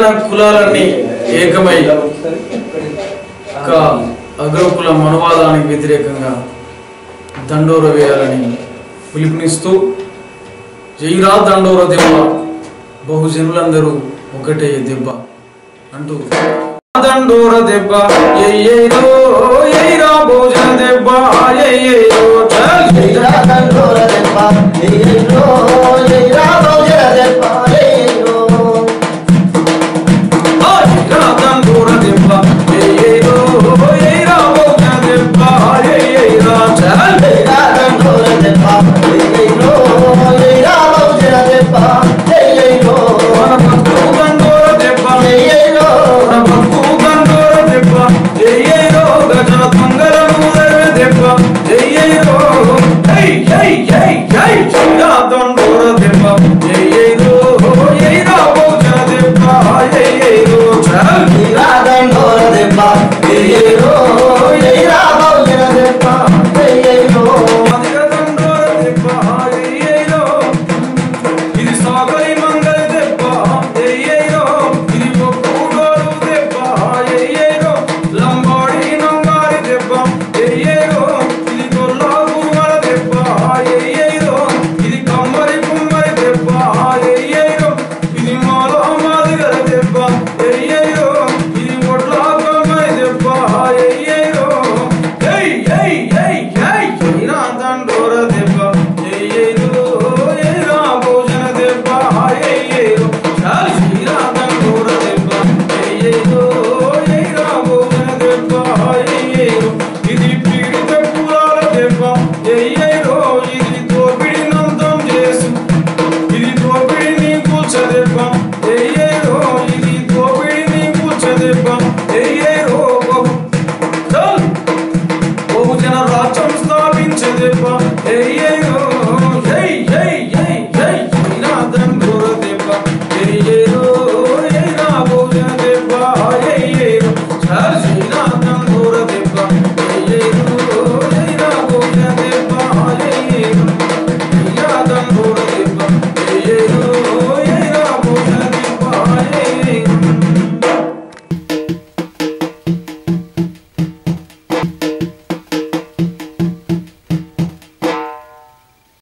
బహుజన కులాలన్నీ ఏకమై ఒక అగ్రకుల మనవాదానికి వ్యతిరేకంగా దండోర వేయాలని పిలుపునిస్తూ జైరా దండోర దెబ్బ బహుజనులందరూ ఒకటే దెబ్బ అంటూ దండోర దెబ్బ ఎయ్యేదో ఎయిరా భోజన దెబ్బ ఎయ్యేదో చల్ జైరా దండోర దెబ్బ జైరో జైరా భోజన దెబ్బ జైరో జైరా దండోర దెబ్బ ఎయ్యేదో ఎయిరా భోజన దెబ్బ ఎయ్యేదో చల్ జైరా దండోర దెబ్బ జైరో జైరా భోజన దెబ్బ జైరో మన భక్తు దండోర దెబ్బ జైరో మన భక్తు దండోర దెబ్బ ఎయ్యేదో గజ తుంగరము దెబ్బ ఎయ్యేదో హై హై హై హై జైరా దండోర దెబ్బ ఎయ్యేదో ఎయిరా భోజన దెబ్బ ఎయ్యేదో చల్ జైరా దండోర దెబ్బ జైరో జైరా భోజన దెబ్బ జైరో ఇది సాగరి మంగళ దెబ్బ ఎయ్యేరో ఇది ఒక్కూడోరు దెబ్బ ఎయ్యేరో లంబాడి నంగారి దెబ్బ ఎయ్యేరో ఇది గొల్ల గుమ్మల దెబ్బ ఎయ్యేరో ఇది కమ్మరి కుమ్మరి దెబ్బ ఎయ్యేరో ఇది మాల మాదిగల దెబ్బ ఎయ్యేరో ఇది ఒడ్ల కమ్మరి దెబ్బ ఎయ్యేరో ఏయ్ ఏయ్ ఏయ్ ఏయ్ ఈరా దండోర దెబ్బ ఎయ్యేరో ఏరా భోజన దెబ్బ ఎయ్యేరో చాల్ ఈరా దండోర దెబ్బ ఎయ్యేరో ఏరా భోజన దెబ్బ ఎయ్యేరో ఇది పీడిత కులాల దెబ్బ ఎయ్యేరో ఇది దోపిడి నందం చేసు ఇది దోపిడిని కూర్చదెబ్బ ఎయ్యేరో ఇది దోపిడిని కూర్చదెబ్బ ఎయ్యేరో బహు చల్ బహుజన రాజ్యం స్థాపించదెబ్బ ఎయ్యేరో